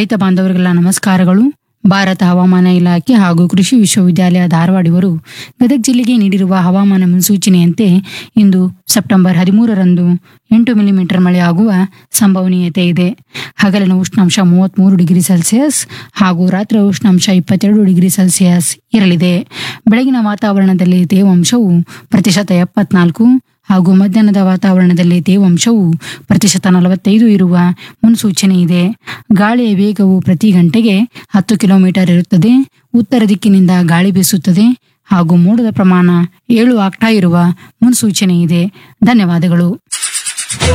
ರೈತ ಬಾಂಧವರಿಗೆಲ್ಲ ನಮಸ್ಕಾರಗಳು ಭಾರತ ಹವಾಮಾನ ಇಲಾಖೆ ಹಾಗೂ ಕೃಷಿ ವಿಶ್ವವಿದ್ಯಾಲಯ ಧಾರವಾಡ ಇವರು ಗದಗ ಜಿಲ್ಲೆಗೆ ನೀಡಿರುವ ಹವಾಮಾನ ಮುನ್ಸೂಚನೆಯಂತೆ ಇಂದು ಸೆಪ್ಟೆಂಬರ್ ಹದಿಮೂರರಂದು ಎಂಟು ಮಿಲಿಮೀಟರ್ ಮಳೆಯಾಗುವ ಸಂಭವನೀಯತೆ ಇದೆ ಹಗಲಿನ ಉಷ್ಣಾಂಶ ಮೂವತ್ಮೂರು ಡಿಗ್ರಿ ಸೆಲ್ಸಿಯಸ್ ಹಾಗೂ ರಾತ್ರಿ ಉಷ್ಣಾಂಶ ಇಪ್ಪತ್ತೆರಡು ಡಿಗ್ರಿ ಸೆಲ್ಸಿಯಸ್ ಇರಲಿದೆ ಬೆಳಗಿನ ವಾತಾವರಣದಲ್ಲಿ ತೇವಾಂಶವು ಪ್ರತಿಶತ ಎಪ್ಪತ್ನಾಲ್ಕು ಹಾಗೂ ಮಧ್ಯಾಹ್ನದ ವಾತಾವರಣದಲ್ಲಿ ತೇವಾಂಶವು ಪ್ರತಿಶತ ನಲವತ್ತೈದು ಇರುವ ಮುನ್ಸೂಚನೆ ಇದೆ ಗಾಳಿಯ ವೇಗವು ಪ್ರತಿ ಗಂಟೆಗೆ ಹತ್ತು ಕಿಲೋಮೀಟರ್ ಇರುತ್ತದೆ ಉತ್ತರ ದಿಕ್ಕಿನಿಂದ ಗಾಳಿ ಬೀಸುತ್ತದೆ ಹಾಗೂ ಮೋಡದ ಪ್ರಮಾಣ ಏಳು ಆಗ್ತಾ ಇರುವ ಮುನ್ಸೂಚನೆ ಇದೆ ಧನ್ಯವಾದಗಳು